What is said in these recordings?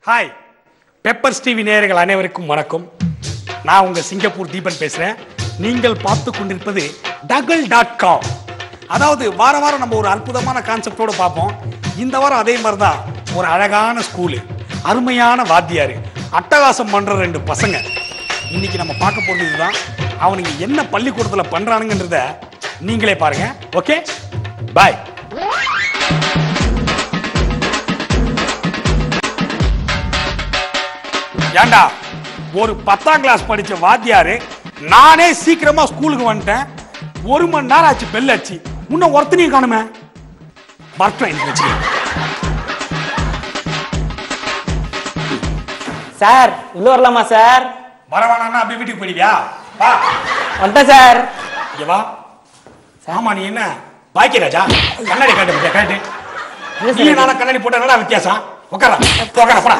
Hi pepper TV நேயர்கள் அனைவருக்கும் வணக்கம் நான் உங்க சிங்கப்பூர் தீபன் பேசுறேன் நீங்கள் பார்த்து கொண்டிருப்பது டகல் டாட் காம் அதாவது வார வாரம் நம்ம ஒரு அற்புதமான கான்செப்டோட பார்ப்போம் இந்த வாரம் அதே மாதிரி தான் ஒரு அழகான ஸ்கூலு அருமையான வாத்தியார் அட்டகாசம் பண்ற ரெண்டு பசங்க இன்னைக்கு நம்ம பார்க்க போறது இதுதான் அவனுங்க என்ன பள்ளிக்கூடத்தில் பண்றானுங்கன்றத நீங்களே பாருங்க ஓகே பாய் ஏண்டா ஒரு பத்தாம் கிளாஸ் படிச்ச வாத்தியாரு நானே சீக்கிரமா ஸ்கூலுக்கு வந்துட்டேன் ஒரு மணி நேரம் ஆச்சு பெல் ஆச்சு இன்னும் ஒருத்தனையும் காணுமே வரட்டும் எனக்கு வச்சுக்க சார் உள்ள வரலாமா சார் வர வேணாம்னா அப்படியே வீட்டுக்கு போயிடுவியா வா வந்துட்டேன் சார் இங்க வா ஆமா நீ என்ன பாக்கி ராஜா கண்ணாடி காட்டு முடியா காட்டு இல்ல நீ சார் நானும் கண்ணாடி போட்ட என்னடா வித்தியாசம் உட்கார உட்கார போடா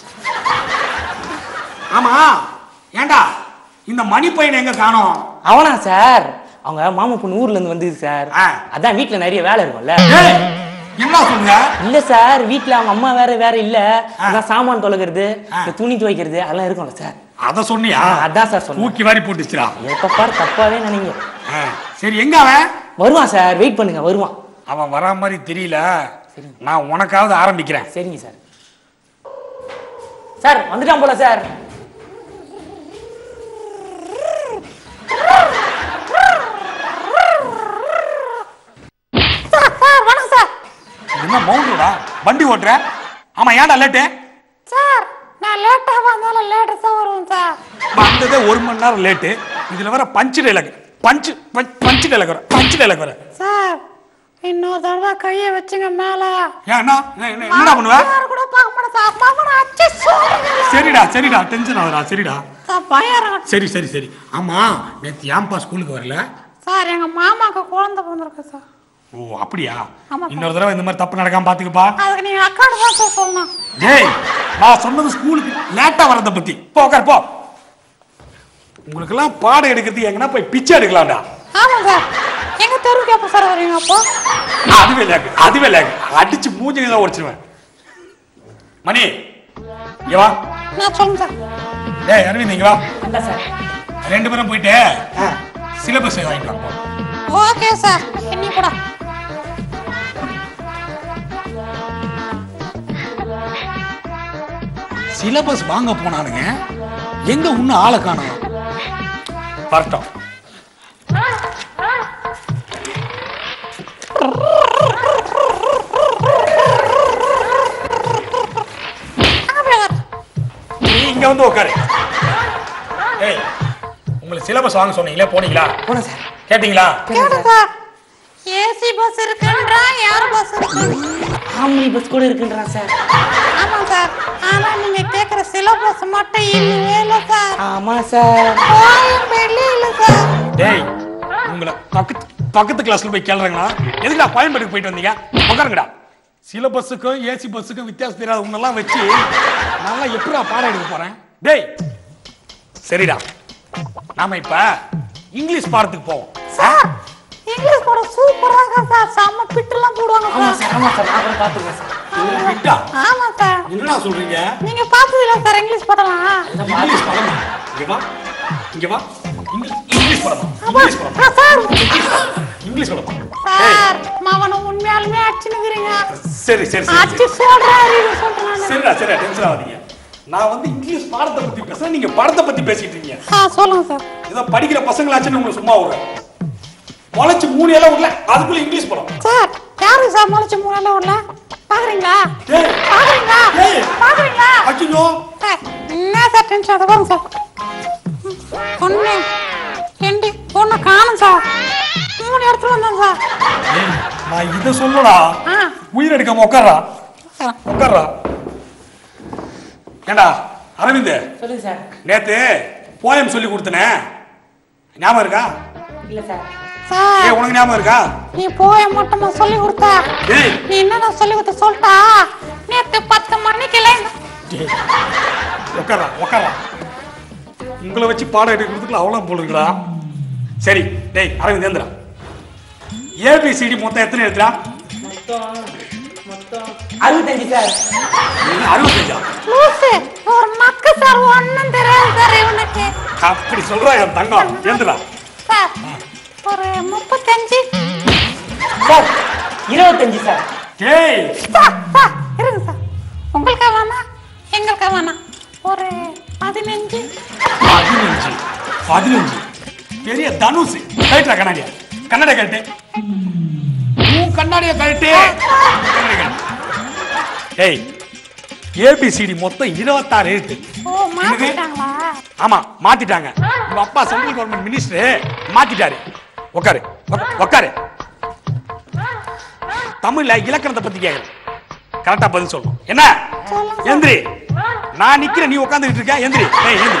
ஆமா ஏண்டா இந்த மணி பையனை எங்க காணோம் அவனா சார் அவங்க மாமா பொண்ணு ஊர்ல இருந்து வந்தது சார் ஆ. அதான் வீட்ல நிறைய வேலை இருக்கும்ல ஏய், என்ன சொல்லுங்க இல்ல சார் வீட்ல அவங்க அம்மா வேற வேற இல்ல ஆ. அதான் சாமான் தொலைக்கிறது ஆ. இந்த துணி துவைக்கிறது அதெல்லாம் இருக்கும்ல சார் அத சொன்னியா ஆ, அதான் சார் சொன்னேன். தூக்கி வாரி போட்டுச்சுடா எப்ப பாரு தப்பாவே நினைங்க ஆ, சரி எங்க அவன் வருவான் சார் வெயிட் பண்ணுங்க வருவான் அவன் வரா மாதிரி தெரியல நான் உனக்காவது ஆரம்பிக்கிறேன் சரிங்க சார் சார் வந்துட்டான் போல சார் என்ன மவுண்டுடா வண்டி ஓட்டுற ஆமா ஏன்டா லேட்டு சார் நான் லேட்டா வந்தாலும் லேட்டா தான் வருவேன் சார் வந்ததே ஒரு மணி நேரம் லேட்டு இதுல வர பஞ்சு டைலாக் பஞ்சு பஞ்சு- பஞ்சு டைலாக் வர பஞ்சு டைலாக் வர சார் இன்னொரு தடவை கையை வச்சுங்க மேல ஏன் என்ன என்ன- என்ன- என்னடா பண்ணுவ யார் கூட பார்க்க மாட்டேன் சார் மாமனை அச்சு சொல்லுங்க சரிடா சரிடா டென்ஷன் ஆகுறா சரிடா சார் பயம் இருக்கு. சரி சரி சரி ஆமா நேத்து ஏன்பா ஸ்கூலுக்கு வரல சார் எங்க மாமாக்கு குழந்தை பிறந்திருக்கு சார் ஓ அப்படியா ஆமா. இன்னொரு தடவை இந்த மாதிரி தப்பு நடக்காம பாத்துக்கப்பா அதுக்கு நீங்க அக்காடு தான் சார் சொல்லணும் டேய் நான் சொன்னது ஸ்கூலுக்கு லேட்டா வரத பத்தி போ உட்கார் போ உங்களுக்கெல்லாம் பாடம் எடுக்கிறது எங்கன்னா போய் பிச்சை எடுக்கலாம்டா ஆமா சார் எங்க தெருவுக்கு எப்போ சார் வரீங்க அப்போ அதுவே லேக்கு அதுவே லேக்கு அடிச்சு மூஞ்சி தான் உடைச்சிருவேன் மணி இங்க வா நான் சொல்லுங்க சார் டேய் அரவிந்த் இங்க வா வந்தா சார் ரெண்டு பேரும் போயிட்டு சிலபஸ் வாங்கிட்டு வாங்க போ. ஓகே சார் என்ன கூட சிலபஸ் வாங்க போனானுங்க எங்க இன்னும் ஆளை காணோம் வரட்டும் அங்க போய் வர நீ இங்க வந்து உட்காரு ஏய் உங்களுக்கு சிலபஸ் வாங்க சொன்னீங்களே போனீங்களா போனேன் சார் கேட்டீங்களா கேட்டு சார் ஏசி பஸ் இருக்குன்றா யார் பஸ் இருக்கு ஆம்பளை பஸ் கூட இருக்குன்றான் சார் ஆமா சார் ஆனா நீங்க கேக்குற சிலபஸ் மட்டும் இல்லவே இல்ல சார் ஆமா சார் கோயம்பேடுல இல்ல சார் டேய் உங்களை பக்கத்து பக்கத்து கிளாஸ்ல போய் கேளுறீங்களா எதுக்குடா கோயம்பேடுக்கு போயிட்டு வந்தீங்க உட்காருங்கடா சிலபஸுக்கும் ஏசி பஸ்ஸுக்கும் வித்தியாசம் தெரியாத உன்னெல்லாம் வச்சு நல்லா எப்படிடா பாடம் எடுக்க போறேன் டேய் சரிடா நாம இப்ப இங்கிலீஷ் பாடத்துக்கு போவோம் சார் இங்கிலீஷ் கூட சூப்பரா இருக்கா சார் செம்ம பிட்டுலாம் போடுவாங்க ஆமா சார் சார் ஆமா சார் நான் கூட பாத்துருக்கேன் சார் விட்டா ஆமா சார் என்னடா சொல்றீங்க நீங்க பார்த்தது இல்ல சார் இங்கிலீஷ் படலாம் இங்கிலீஷ் படம் இங்க வா இங்க வா இங்கிலீஷ் இங்கிலீஷ் படம் இங்கிலீஷ் படம் ஆ, சார் இங்கிலீஷ் படம் ஏய் சார் மவனை உண்மையாலுமே அடிச்சுனுக்குறீங்க சரி சரி சரி அடிச்சு சொல்றாரு இது சொல்றேன் சரிடா சரிடா டென்ஷன் ஆகாதீங்க நான் வந்து இங்கிலீஷ் பாடத்தை பத்தி பேசுறேன் நீங்க படத்தை பத்தி பேசிட்டு இருக்கீங்க ஆ சொல்லுங்க சார் ஏதோ படிக்கிற பசங்களாச்சுன்னு உங்களுக்கு சும்மா விடுறேன் முளைச்சு மூணு எல்லாம் விடல அதுக்குள்ள இங்கிலீஷ் படம் சார் யாரு சார் முளைச்சு மூணால வரல பாக்குறீங்களா டேய் பாக்குறீங்களா டேய் பாக்குறீங்களா அச்சோ சார் என்ன சார் டென்ஷன் அதை பாருங்க சார் ஒன்று ரெண்டு ஒன்று காணும் சார் மூணு இடத்துல வந்தேன் சார் ஏய் நான் இத சொல்லடா ஆ உயிர் எடுக்காம உட்கார்றா சார் உட்கார்றா ஏண்டா அரவிந்த் சொல்லுங்க சார் நேத்து போயம் சொல்லி கொடுத்தனே ஞாபகம் இருக்கா இல்ல சார் சார் ஏய் உனக்கு ஞாபகம் இருக்கா நீ போய மட்டுமா சொல்லி கொடுத்த ஏய் நீ என்னடா சொல்லி கொடுத்த சொல்லிட்டா நேத்து பத்து மணிக்கு இல்லை டேய், உட்கார்றா உட்கார்றா உங்களை வச்சு பாடம் எடுக்கிறதுக்குள்ள அவ்வளோ போல இருக்குடா சரி டேய் அரவிந்த் ஏந்திரா ஏபிசிடி மொத்தம் எத்தனை எழுத்துறா மொத்தம் மொத்தம் அறுபத்தஞ்சு சார் இது அறுபத்தஞ்சா லூசு ஒரு மக்கு சார் ஒண்ணும் தெரியாது சார் இவனுக்கு அப்படி சொல்றா என் தங்கம் ஏந்துடா சார் ஒரு முப்பத்தஞ்சு சார் இருபத்தஞ்சு சார் ஏய் சார் சார் இருங்க சார் உங்களுக்கா வேணாம் எங்களுக்கா வேணாம் ஒரு பதினஞ்சு பதினஞ்சு பதினஞ்சு பெரிய தனுஷ் கழட்டா கண்ணாடியா கண்ணாடிய கழட்டு உன் கண்ணாடிய கழட்டு கண்ணாடிய கழட்டு. ஏய் ஏபிசிடி மொத்தம் இருபத்தாறு எழுத்து ஓ மாத்திட்டாங்களா ஆமா மாத்திட்டாங்க உங்க அப்பா சென்ட்ரல் கவர்மெண்ட் மினிஸ்டர் மாத்திட்டாரு உட்காரு உக்க- உட்காரு தமிழ்ல இலக்கணத்தை பத்தி கேக்குறேன் கரெக்டா பதில் சொல்லணும் என்ன எந்திரி நான் நிக்கிறேன் நீ உட்கார்ந்துட்டு இருக்க எந்திரி ஏய் எந்திரி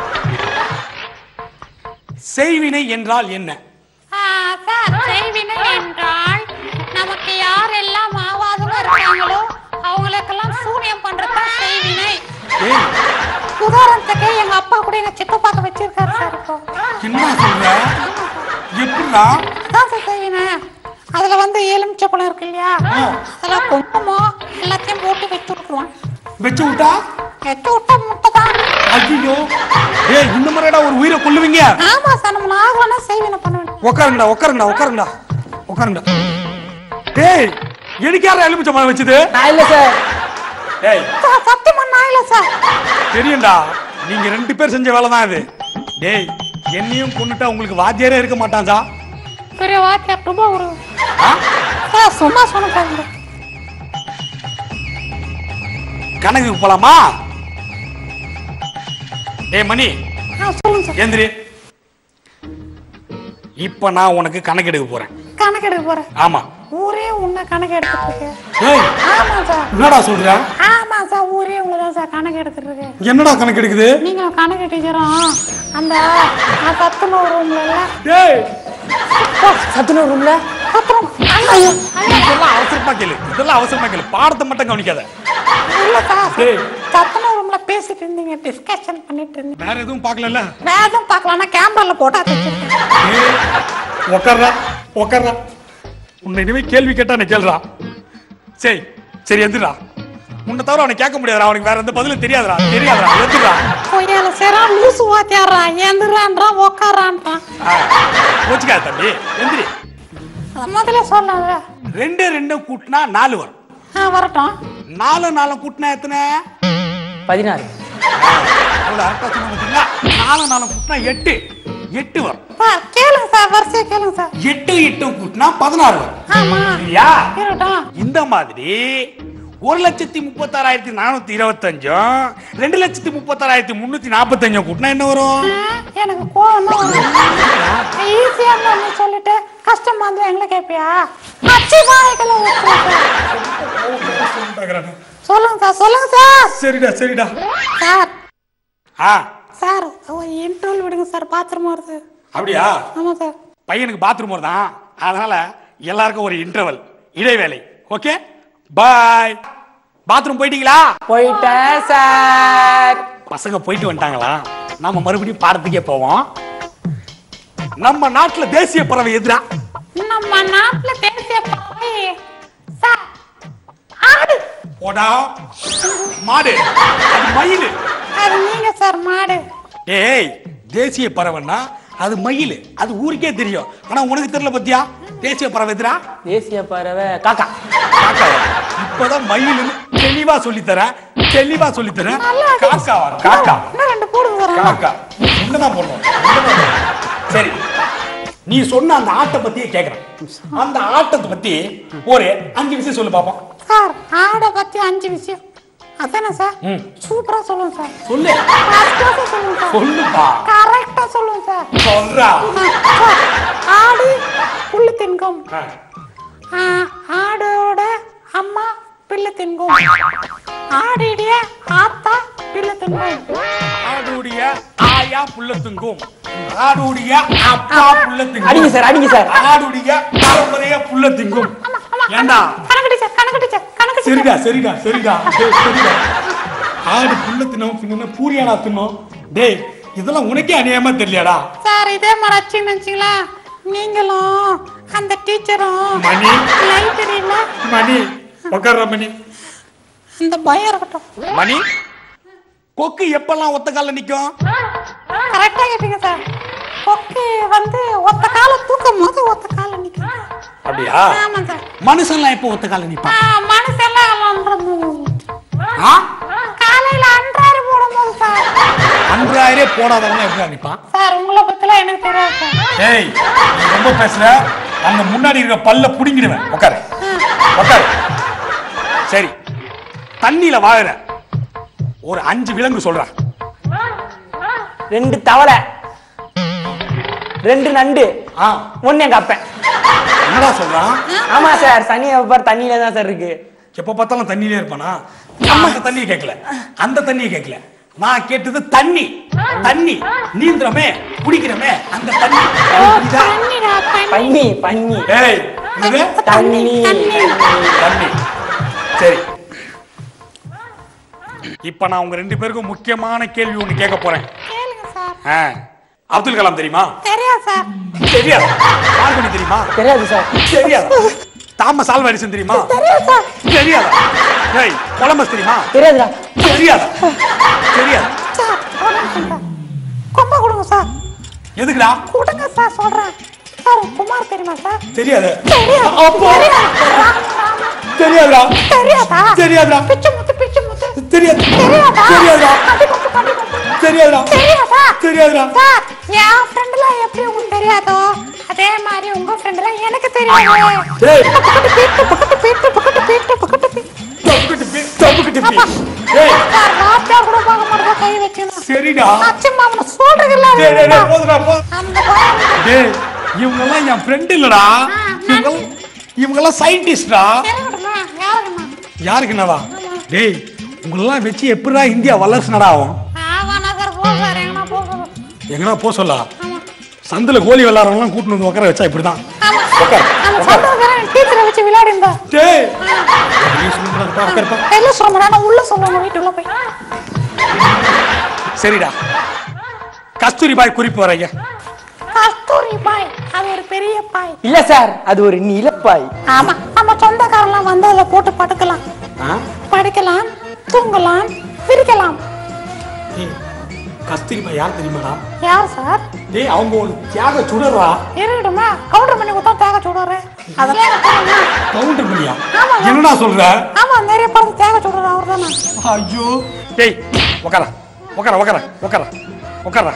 செய்வினை என்றால் என்ன ஆ, சார் செய்வினை என்றால் நமக்கு யாரெல்லாம் ஆவாதவங்க இருக்காங்களோ அவங்களுக்கெல்லாம் சூனியம் பண்றது செய்வினை ஏய் உதாரணத்துக்கு எங்க அப்பா கூட எங்க சித்தப்பாக்க வச்சிருக்காரு சார் இப்போ என்ன சொல்ற எப்படிடா அதான் சார் செய்வினை அதுல வந்து எலுமிச்சப்பழம் இருக்கு இல்லையா அதுல குங்குமம் எல்லாத்தையும் போட்டு வச்சு விட்டுருவான் வச்சு விட்டா வச்சு விட்டா முட்டை தான் ஐயோ ஏய் இந்த மாதிரிடா ஒரு உயிரை கொல்லுவீங்க ஆமா சார் நம்ம நாகவனா செய்வினை பண்ண வேண்டியது உட்காருங்கடா உட்காருங்கடா உட்காருங்கடா உட்காருங்கடா டேய் எனக்கு யாரா எலுமிச்ச மரம் வச்சது நான் இல்ல சார் டேய் சார் சத்தியமா நான் இல்ல சார் தெரியும்டா நீங்க ரெண்டு பேர் செஞ்ச வேலை தான் இது டேய் என்னையும் கொண்டுட்டா உங்களுக்கு வாத்தியாரே இருக்க மாட்டான் சா பெரிய வாத்தியார் ரொம்ப ஒரு ஆ? சார் சும்மா சொன்ன சார் இந்த. கணக்குக்கு போலாமா டேய் மணி ஆ சொல்லுங்க சார் ஏந்திரி இப்ப நான் உனக்கு கணக்கு எடுக்க போறேன் கணக்கு எடுக்க போறேன் ஆமா ஊரே உன்னை கணக்கு எடுத்துட்டு இருக்கு ஏய் ஆமா சார் என்னடா சொல்ற ஆமா சார் ஊரே உங்களை தான் சார் கணக்கு எடுத்துட்டு இருக்கு என்னடா கணக்கு எடுக்குது நீங்க கணக்கு டீச்சரும் அந்த நான் சத்துணவு ரூம்ல இல்ல டேய் சத்துணவு ரூம்ல சத்துணவு ஐயோ இதெல்லாம் அவசரமா கேளு இதெல்லாம் அவசரமா கேளு பாடத்தை மட்டும் கவனிக்காத இல்ல சார் டேய். சத்துணவு ரூம்ல பேசிட்டு இருந்தீங்க டிஸ்கஷன் பண்ணிட்டு இருந்தீங்க வேற எதுவும் பார்க்கலல்ல வேற எதுவும் பார்க்கலாம்னா கேமரால போட்டா வச்சிருக்கேன் ஏய், உக்கார்றா உக்கார்றா உன்னை இனிமே கேள்வி கேட்டா நீ கேள்றா சரி சரி எந்திரா உன்னை தவிர அவனை கேட்க முடியாதுடா அவனுக்கு வேற எந்த பதிலும் தெரியாதுடா தெரியாதுடா எந்திரா கொய்யால சேரா லூசு வாத்தியாரா எந்திரான்றான் உக்காரான்றான் கோச்சுக்காத தம்பி எந்திரி அதை முதல்ல சொல்லாத ரெண்டு ரெண்டு கூட்டினா நாலு வரும் ஆ வரட்டும் நாலு நாலு கூட்டினா எத்தனை பதினாறு எவ்வளவு அர்த்தம் சொன்ன பார்த்தீங்களா நாலு நாலு கூட்டினா எட்டு எட்டு வரும் சார் கேளுங்க சார் வரிசையா கேளுங்க சார் எட்டு எட்டு கூட்டினா பதினாறு வரும் ஆமா சரியா இருக்கட்டும் இந்த மாதிரி ஒரு லட்சத்தி முப்பத்தாறாயிரத்தி நானூத்தி இருபத்தஞ்சும் ரெண்டு லட்சத்தி முப்பத்தாறாயிரத்தி முன்னூத்தி நாற்பத்தஞ்சும் கூட்டினா என்ன வரும் ஆ, எனக்கு கோவம் தான் வரும் ஈஸியா இருந்தா சொல்லிட்டு கஷ்டமா இருந்தா எங்களை கேட்பியா அச்சி வாய்களை சொல்லுங்க சார் சொல்லுங்க சார் சரிடா சரிடா சார் ஆ சார் ஒரு இன்டர்வல் விடுங்க சார் பாத்ரூம் வருது அப்படியா ஆமா சார் பையனுக்கு பாத்ரூம் வருதான் அதனால எல்லாருக்கும் ஒரு இன்டர்வல் இடைவேளை ஓகே பாய் பாத்ரூம் போயிட்டீங்களா போயிட்டேன் சார் பசங்க போயிட்டு வந்துட்டாங்களா நாம மறுபடியும் பாடத்துக்கே போவோம் நம்ம நாட்டுல தேசிய பறவை எதிரா நம்ம நாட்டுல தேசிய பறவை சார் ஆடு போடா மாடு அது மயில் அது நீங்க சார் மாடு ஏய் தேசிய பறவைன்னா அது மயில் அது ஊருக்கே தெரியும் ஆனா உனக்கு தெரியல பத்தியா தேசிய பறவை எதிரா தேசிய பறவை காக்கா காக்காவா? இப்பதான் மயில்னு தெளிவா சொல்லித்தரேன் தெளிவா சொல்லித்தரேன் நல்லா இருக்கு. காக்காவா காக்கா இன்னும் ரெண்டு போடுங்க சார் காக்கா என்னதான் போடணும் என்னதான் போடணும்? சரி நீ சொன்ன அந்த ஆட்டை பத்தியே கேக்குறேன் அந்த ஆட்டத்தை பத்தி ஒரு அஞ்சு விஷயம் சொல்லு பாப்போம் சார் ஆடை பத்தி அஞ்சு விஷயம் அதானே சார் ம். சூப்பரா சொல்லுங்க சார் சொல்லு First class ஆ சொல்லுங்க சார் சொல்லுப்பா கரெக்டா சொல்லுங்க சார் சொல்றா ஆ, சார், ஆடு புல்லு தின்கும் ஆ. ஆ, ஆடோட அம்மா பிள்ளை தின்கும் ஆடிடைய ஆத்தா பிள்ளை தின்கும் ஆடுடைய ஆயா புள்ள திங்கும் ஆடுடைய அப்பா புள்ள அடிங்க திங்கும் சார் அடிங்க சார் ஆடுடைய பரம்பரைய புள்ள திங்கும் ஏண்டா கணக்கு டீச்சர் கணக்கு டீச்சர் கணக்கு டீச்சர் சரிடா சரிடா சரிடா டேய், சரிடா ஆடு புள்ள தின்னும் பின்ன பூரியாடா தின்னும் டேய் இதெல்லாம் உனக்கே அநியாயமா தெரியலடா சார் இதே மாதிரி ஆச்சுன்னு வச்சுங்களேன் நீங்களும் அந்த டீச்சரும் மணி. லைப்ரரியில மணி உட்கார்ற மணி இந்த பயம் இருக்கட்டும் மணி கொக்கு எப்பெல்லாம் ஒத்த கால்ல நிக்கும் கரெக்டா கேட்டீங்க சார் கொக்கு வந்து ஒத்த கால தூக்கும் போது ஒத்த கால நிக்கும் அப்படியா ஆமா சார் மனுஷன்லாம் எப்போ ஒத்த கால்ல நிப்பான் ஆ, மனுஷெல்லாம் அன்றது ஆ? காலையில அன்றாறு போடும்போது சார் அன்றாயிரே போடாதவங்க எப்படி நிப்பான் சார் உங்களை பத்திலாம் எனக்கு தெரியாது சார் ஏய் நீ ரொம்ப பேசுற அந்த முன்னாடி இருக்க பல்ல புடிங்கிடுவேன் உட்காரு உட்காரு சரி தண்ணியில வாழுற ஒரு அஞ்சு விலங்கு சொல்றேன் ரெண்டு தவளை ரெண்டு நண்டு ஆ ஒண்ணு எங்க அப்பன் என்னடா சொல்றான் ஆமா சார் சனி பார் தண்ணியில தான் சார் இருக்கு எப்ப பார்த்தாலும் தண்ணியிலே இருப்பானா நான் அந்த தண்ணியை கேட்கல அந்த தண்ணியை கேட்கல நான் கேட்டது தண்ணி தண்ணி நீந்துறமே குடிக்கிறமே அந்த தண்ணி புரியுதா? தண்ணிடா தண்ணி பன்னி பன்னி ஏய் என்னது? தண்ணி தண்ணி. தண்ணி சரி இப்ப நான் உங்க ரெண்டு பேருக்கும் முக்கியமான கேள்வி ஒண்ணு கேட்க போறேன் கேளுங்க சார் ஆ, அப்துல் கலாம் தெரியுமா தெரியாது சார் தெரியாது மார்கனி தெரியுமா தெரியாது சார் தெரியாது தாமஸ் ஆல்வா எடிசன் தெரியுமா தெரியாது சார் தெரியாதா ஏய் கொலம்பஸ் தெரியுமா தெரியாதுடா தெரியாதா தெரியாது சார் ஒரு நிமிஷம் சார் கொம்ப கொடுங்க சார் எதுக்குடா கொடுங்க சார் சொல்றேன் சார் குமார் தெரியுமா சார் தெரியாது தெரியாது அப்போ தெரியாது. தெரியாதுடா தெரியாதா தெரியாதுடா பிச்சு முத்து பிச்சு முத்து தெரியாது தெரியாதா தெரியாதுடா கட்டி முத்து கட்டி முத்து தெரியாதுடா தெரியாதா தெரியாதுடா சார் என் ஃப்ரெண்ட்லாம் எப்படி உங்களுக்கு தெரியாதோ அதே மாதிரி உங்க ஃப்ரெண்ட்லாம் எனக்கு தெரியாது டேய். பக்கத்து பீட்டு பக்கத்து பீட்டு பக்கத்து பீட்டு பக்கத்து பீட்டு தப்புக்கிட்டு பி தப்புக்கிட்டு அப்பா பி ஏய் சார் ராஜா கூட பார்க்க மாட்டேன் கை வைக்கணும் சரிடா அச்சம்மா அவனை சொல்றீங்களா டேய் டேய் டேய் போதுடா போ அந்த பயம் டேய் இவங்கெல்லாம் என் ஃப்ரெண்ட் இல்லடா இவங்க இவங்கெல்லாம் சயின்டிஸ்டா இருக்கட்டுமா யாருக்குமா யாருக்கு என்னவா டேய் உங்களெல்லாம் வச்சு எப்படிடா இந்தியா வல்லரசு நட ஆகும் ஆவானா சார் போ சார் எங்கன்னா போ சார் எங்கடா போ சொல்ல சந்தில கோலி விளாட்றவங்களாம் கூட்டிட்டு வந்து உட்கார வச்சா இப்படிதான் ஆமா உட்கார் அந்த சந்தோஷம் டீச்சரை வச்சு விளையாடிந்தா டேய் நீ சொல்லுடா உட்காருப்பா வெளில சொல்ல மாட்டேன் நான் உள்ள சொல்லுவாங்க வீட்டுக்குள்ள போய் சரிடா கஸ்தூரி பாய் குறிப்பு வரைய கஸ்தூரி பாய் அது ஒரு பெரிய பாய் இல்ல சார் அது ஒரு நீலப்பாய் ஆமா நம்ம சொந்தக்காரெல்லாம் வந்து அதில் போட்டு படுக்கலாம் படுக்கலாம் தூங்கலாம் விரிக்கலாம் கஸ்தூரி பாய் யார் தெரியுமாடா யார் சார் டேய் அவங்க ஒரு தியாக சுடரா இருக்கட்டுமா கவுண்டர் பண்ணி கொடுத்தா தேக சுடுறாரு அதெல்லாம் எனக்கு தெரியுமா? கவுண்டர் பண்ணியா ஆமாங்க. என்னடா சொல்ற ஆமா நிறைய படத்து தேக சுடுறாரு அவர் தானே ஐயோ டேய் உட்கார உட்கார உட்கார உட்கார உட்கார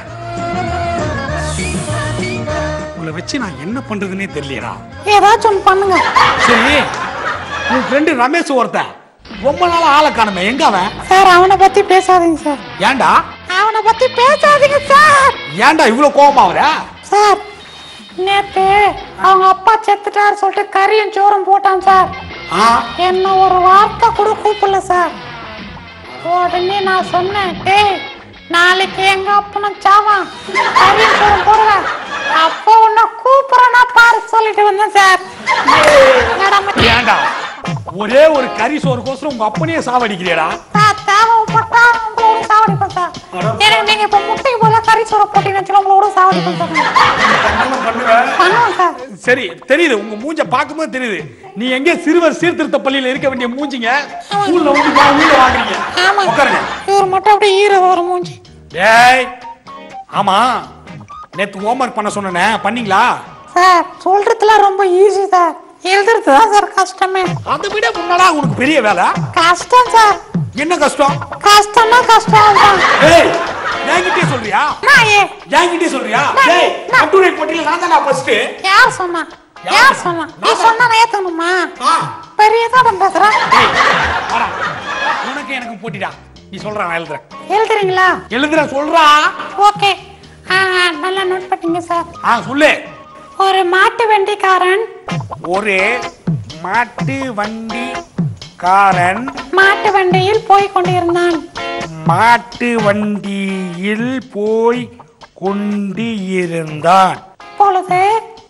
உங்களை வச்சு நான் என்ன பண்றதுன்னே தெரியலடா ஏதாச்சும் ஒன்று பண்ணுங்க சரி உன் ஃப்ரெண்டு ரமேஷ் ஒருத்தன் ரொம்ப நாளா ஆளை காணுமே எங்க அவன் சார் அவனை பத்தி பேசாதீங்க சார் ஏன்டா அவனை பத்தி பேசாதீங்க சார் ஏன்டா இவ்வளவு கோபமா வர சார் நேத்து அவங்க அப்பா செத்துட்டாரு சொல்லிட்டு கறியும் சோறும் போட்டான் சார் ஆ என்ன ஒரு வார்த்தை கூட கூப்பிடல சார் உடனே நான் சொன்னேன் டேய் நாளைக்கு எங்க அப்பனும் சாவான் கறியும் சோறும் போடுவேன் அப்போ உன்னை கூப்பிடுறேன்னா பாரு சொல்லிட்டு வந்தேன் சார் நடமை ஏன்டா ஒரே ஒரு கறி சோறுக்கோசரம் உங்க அப்பனையே சாவடிக்கிறியடா சார் தேவைப்பட்டா உங்களோட சாவடிப்பேன் சார் எனக்கு நீங்க இப்ப முட்டைக்கு போல கறி சோறு போட்டீங்கன்னு வச்சுக்கோங்க, உங்களோட சாவடிப்பேன் சார் பண்ணுவோம் சார் சரி தெரியுது உங்க மூஞ்ச பார்க்கும்போது தெரியுது நீ எங்க சிறுவர் சீர்திருத்த பள்ளியில இருக்க வேண்டிய மூஞ்சிங்க ஸ்கூல்ல வந்து பா- உயிரை வாங்குறீங்க ஆமா உட்காருங்க இவர் மட்டும் அப்படியே ஈர ஒரு மூஞ்சி டேய் ஆமா நேத்து ஹோம்ஒர்க் பண்ண சொன்னேனே பண்ணீங்களா சார் சொல்றதுல ரொம்ப ஈஸி சார் எழுதுறது தான் சார் கஷ்டமே அதை விட முன்னாடா உனக்கு பெரிய வேலை கஷ்டம் சார் என்ன கஷ்டம் கஷ்டம்னா கஷ்டம் தான் ஏய் என்கிட்டயே சொல்றியா நான் ஏ என்கிட்டயே சொல்றியா நான்- டேய் நான்- கட்டுரை போட்டியில நான் தானே ஃபர்ஸ்ட் யார் சொன்னா யார் யார் சொன்னா? சொன்னா நீ நான் சொன்னா நான் ஏத்தணுமா ஆ பெரிய தான் பேசுறேன் வாடா உனக்கு எனக்கு போட்டிடா நீ சொல்ற நான் எழுதுறேன் எழுதுறீங்களா எழுதுறேன் சொல்றா ஓகே ஆ நல்லா நோட் பண்ணீங்க சார் ஆ சொல்லு ஒரு மாட்டு வண்டிக்காரன் ஒரு மாட்டு வண்டிக்காரன் மாட்டு வண்டியில் போய் கொண்டிருந்தான் மாட்டு வண்டியில் போய் கொண்டு இருந்தான் பொழுது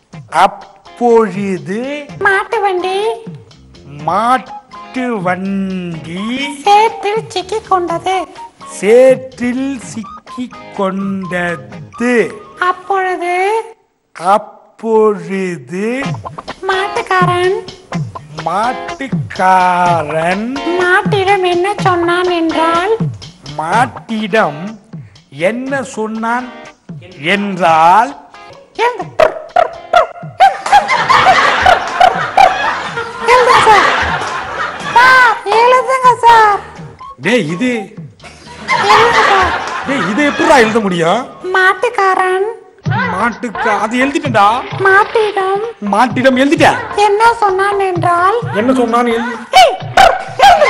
அப்பொழுது மாட்டு வண்டி மாட்டு வண்டி சேற்றில் சிக்கிக் கொண்டது சேற்றில் சிக்கிக் கொண்டது அப்பொழுது அப்பொழுது மாட்டுக்காரன் மாட்டுக்காரன் மாட்டிடம் என்ன சொன்னான் என்றால் மாட்டிடம் என்ன சொன்னான் என்றால் எழுந்து. எழுதுங்க சார் சார் எழுதுங்க சார் டேய் இது எழுதுங்க சார் டேய் இது எப்படிடா எழுத முடியும் மாட்டுக்காரன் மாட்டுக்கா அது எழுதிட்டேன்டா மாட்டிடம் மாட்டிடம் எழுதிட்டேன் என்ன சொன்னான் என்றால் என்ன சொன்னான்னு எழுதி ஏய், எழுது.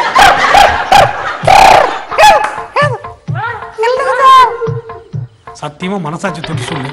எழுது. எழுதுங்க சார் சத்தியமா மனசாட்சி தொட்டு சொல்லு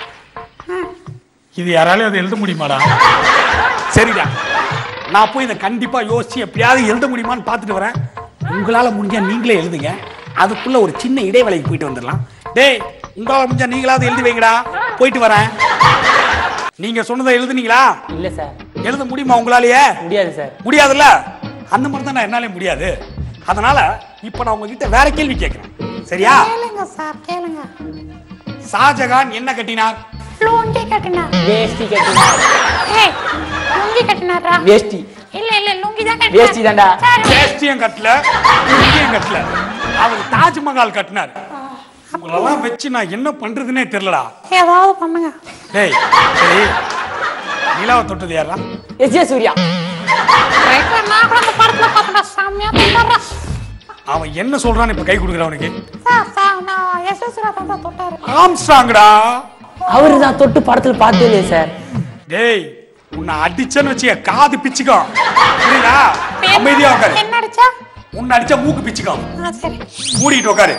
இது யாராலையும் அதை எழுத முடியுமாடா சரிடா நான் போய் இதை கண்டிப்பா யோசிச்சு எப்படியாவது எழுத முடியுமான்னு பார்த்துட்டு வரேன் உங்களால முடிஞ்சா நீங்களே எழுதுங்க அதுக்குள்ள ஒரு சின்ன இடைவேளைக்கு போயிட்டு வந்துடலாம் டேய் உங்களால முடிஞ்சா நீங்களாவது எழுதி வைங்கடா போயிட்டு வரேன் நீங்க சொன்னதை எழுதுனீங்களா இல்ல சார் எழுத முடியுமா உங்களாலேயே முடியாது சார் முடியாதுல்ல அந்த மாதிரி தான் என்னாலே முடியாது அதனால இப்ப நான் உங்ககிட்ட வேற கேள்வி கேட்கிறேன் சரியா கேளுங்க சார் கேளுங்க ஷாஜகான் என்ன கட்டினார் லுங்கி கட்டினார் வேஷ்டி கட்டினார் ஏய் லுங்கி கட்டினாரா வேஷ்டி இல்ல இல்ல லுங்கி தான் வேஷ்டி தான்டா. சரி. வேஷ்டியும் கட்டல லுங்கியும் கட்டல அவர் தாஜ்மஹால் கட்டினார் உங்களெல்லாம் வச்சு நான் என்ன பண்றதுன்னே தெரியலடா ஏதாவது பண்ணுங்க டேய் சரி நிலாவை தொட்டது யாரா எஸ் ஜே சூர்யா ரைட்ல நான் கூட அந்த படத்துல பார்த்தேன் சாமியா தொட்டாரா அவன் என்ன சொல்றான்னு இப்ப கை கொடுக்குறான் அவனுக்கு சார் சார் நான் எஸ் எஸ் தான் தான் தொட்டாரு ஆம்ஸ்டாங்கடா அவரு தான் தொட்டு படத்துல பார்த்தே இல்லையே சார் டேய் உன்னை அடிச்சேன்னு வச்சுக்க காது பிச்சுக்கோ புரியுதா அமைதியா உட்காரு என்ன அடிச்சா உன்னை அடிச்சா மூக்கு பிச்சுக்கோ ஆ சரி மூடிட்டு உட்காரு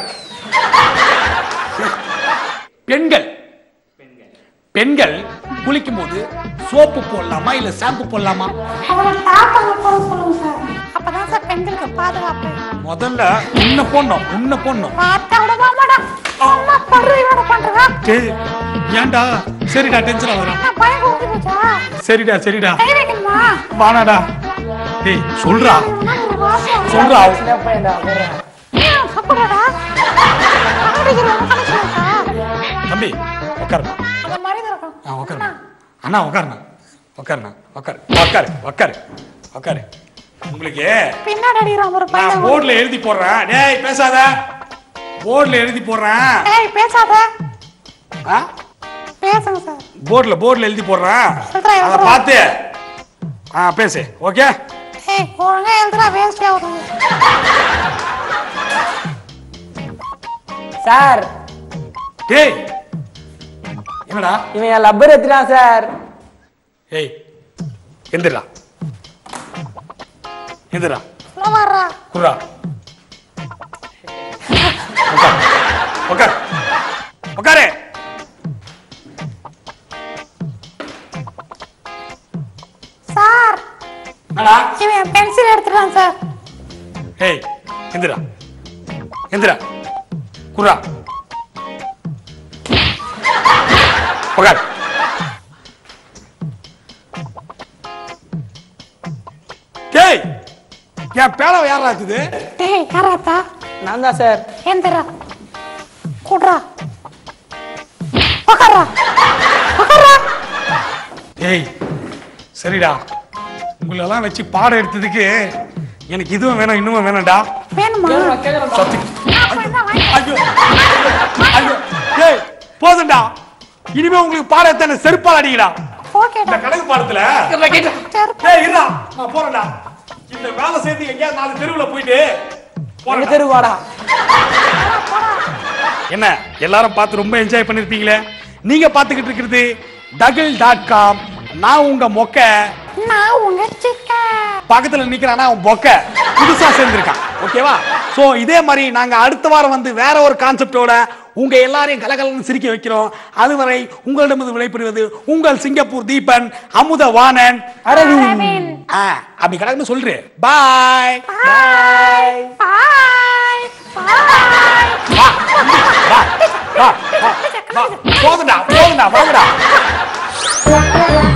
பெண்கள் பெண்கள் குளிக்கும் போது சோப்பு போடலாமா இல்ல ஷாம்பு போடலாமா அவளை தாப்பாங்க போட சொல்லுங்க சார் அப்பதான் சார் பெண்களுக்கு பாதுகாப்பு முதல்ல உன்னை போடணும் உன்னை போடணும் பார்த்தா விட மாமாடா அம்மா படுற இவட பண்றா டேய், ஏன்டா சரிடா டென்ஷன் ஆகுறா நான் பயம் ஊத்தி போச்சா சரிடா சரிடா கை வைக்கணுமா வானாடா டேய் சொல்றா இவனா ஒரு வாசம் சொல்றா சின்ன பையன்டா வர்றேன். ஏன் சாப்பிடுறா அடிக்கிறவங்க கணக்கு தம்பி உட்காருமா அந்த மாதிரி தான் இருக்கும் ஆ உட்காருமா அண்ணா உட்காருண்ணா உட்காருண்ணா உட்காரு உட்காரு உட்காரு உட்காரு உங்களுக்கு பின்னாடி அடிக்கிறான் ஒரு நான் பையன் போர்டுல எழுதி போடுறேன் டேய் பேசாத போர்டுல எழுதி போடுறேன் ஏய் பேசாத ஆ பேசுங்க சார் போர்டுல போர்டுல எழுதி போடுறேன் சொல்றேன், அதை சொல்றேன். பார்த்து ஆ பேசு ஓகே ஏய் ஒழுங்கா எழுதுறா வேஸ்ட் ஆகுது சார் டேய் என்னடா இவன் என் லப்பர் எடுத்துட்டான் சார் ஏய் எந்திரா எந்திரா சொல்ல வர்றா குர்ரா உட்கார் உட்கார் உட்காரு சார் என்னடா இவன் பென்சில் எடுத்துட்டான் சார் ஏய் எந்திரா எந்திரா குர்ரா உட்கார் டேய் என் பேனாவை யாரா இருக்குது டேய் யாராத்தா நான் தான் சார் எந்திரா கூடுறா உக்காரா உக்காரா டேய் சரிடா உங்களெல்லாம் வச்சு பாடம் எடுத்ததுக்கு எனக்கு இதுவும் வேணும் இன்னும் வேணும்டா வேணுமா சத்தி அப்ப என்ன வாங்கி- ஐயோ ஐயோ டேய் போதும்டா இனிமே உங்களுக்கு பாடம் எத்தனை செருப்பால் அடிக்கடா ஓகேடா இந்த கணக்கு பாடத்துல செருப்பு டேய் இருடா நான் போறேன்டா இந்த வேலை சேர்த்து எங்கேயாவது நாலு தெருவுல போயிட்டு எங்க போறேன்டா. தெரு வாடா என்ன எல்லாரும் பார்த்து ரொம்ப என்ஜாய் பண்ணிருப்பீங்களே நீங்க பார்த்துக்கிட்டு இருக்கிறது டகில் டாட் காம் நான் உங்க மொக்க நான் உங்க சிக்க பக்கத்துல நிக்கிறானா அவன் பொக்க புதுசா சேர்ந்திருக்கான் ஓகேவா சோ இதே மாதிரி நாங்க அடுத்த வாரம் வந்து வேற ஒரு கான்செப்டோட உங்க எல்லாரையும் கலகலன்னு சிரிக்க வைக்கிறோம் அதுவரை உங்களிடமிருந்து விடைபெறுவது உங்கள் சிங்கப்பூர் தீபன் அமுத வாணன் அரவிந்த் ஆ, அப்படி கடக்குன்னு சொல்றேன் பாய் பாய் பாய் பாய் வா வா வா வா வா போதுடா போதுடா வாங்கடா